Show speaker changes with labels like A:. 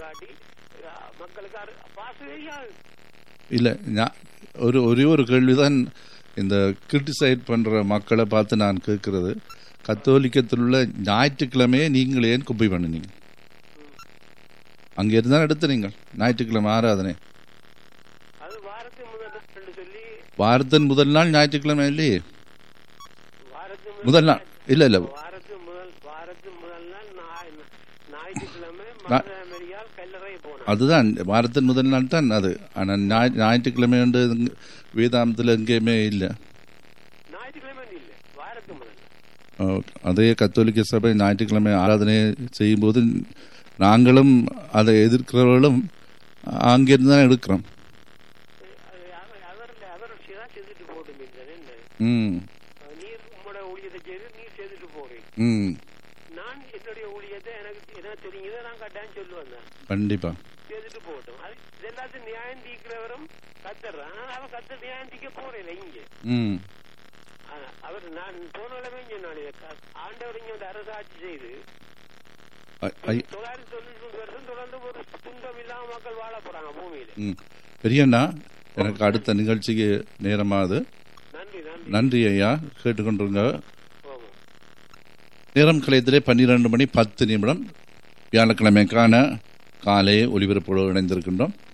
A: இல்லாட்டி அஹ், மக்களுக்கு அரு- பாசு தெரியாது
B: இல்லை நான் ஒரு ஒரே ஒரு கேள்விதான் இந்த கிரிட்டிசைட் பண்ற மக்களை பார்த்து நான் கேட்கறது கத்தோலிக்கத்தில் உள்ள ஞாயிற்றுக்கிழமையே நீங்கள் ஏன் குப்பை பண்ணினீங்க அங்கே இருந்தால் எடுத்து நீங்கள் ஞாயிற்றுக்கிழமை ஆராதனை
A: அது வாரத்துக்கு முதல் நாள் சொல்லி
B: வாரத்தின் முதல் நாள் ஞாயிற்றுக்கிழமை இல்லையே
A: வாரத்துக்கு
B: முதல் நாள் இல்ல இல்ல
A: வாரத்துக்கு முதல் வாரத்துக்கு முதல் நாள் ஞாய்- ஞாயிற்றுக்கிழமை
B: நா-
A: மரியால் கல்லறை போனோம்
B: அதுதான் வாரத்தின் முதல் நாள் தான் அது ஆனால் ஞாய் ஞாயிற்றுக்கிழமை வந்து வேதாந்தத்தில் எங்கேயுமே இல்லை
A: ஞாயிற்றுக்கிழமை இல்ல வாரத்துக்கு முதல் நாள்.
B: அதே கத்தோலிக்க சபை ஞாயிற்றுக்கிழமை ஆராதனை செய்யும்போது நாங்களும் அதை எதிர்க்கிறவர்களும் அங்கிருந்து தான் எடுக்கிறோம்
A: அது அவர் அவர் அவர் தான் செய்துட்டு போட்டும் என்ன
B: ம்
A: நீர் உங்களோட ஊழியத்தை செய்து நீர் செய்துட்டு போறீங்க
B: ம்
A: நான் என்னுடைய ஊழியத்தை எனக்கு என்ன தெரியுதோ நான் கட்டாயம் சொல்லுவேன் தான்
B: கண்டிப்பா
A: செய்துட்டு போகட்டும் அது இது எல்லாத்தையும் நியாயம் தீக்கிறவரும் கத்துறான் ஆனா அவன் கத்த நியாயம் தீக்க போறேன் இங்க
B: ம்
A: ஆனா, அவர் நான் போன கிழமை சொன்னான் ஆண்டவர் இங்க வந்து அரசாட்சி செய்து
B: ஐ- ஐ-
A: தொள்ளாயிரத்தி தொண்ணூத்தி மூணு வருஷம் தொடர்ந்து ஒரு துன்பம் இல்லாம மக்கள் வாழ போறாங்க பூமியில
B: ம் பெரியண்ணா எனக்கு அடுத்த நிகழ்ச்சிக்கு நேரமாகுது
A: நன்றி நன்றி
B: நன்றி ஐயா கேட்டுக்கொண்டிருங்க
A: போகும்
B: நேரம் கலையத்திலே பன்னிரண்டு மணி பத்து நிமிடம் வியாழக்கிழமைக்கான காலை ஒலிபரப்போடு இணைந்திருக்கின்றோம்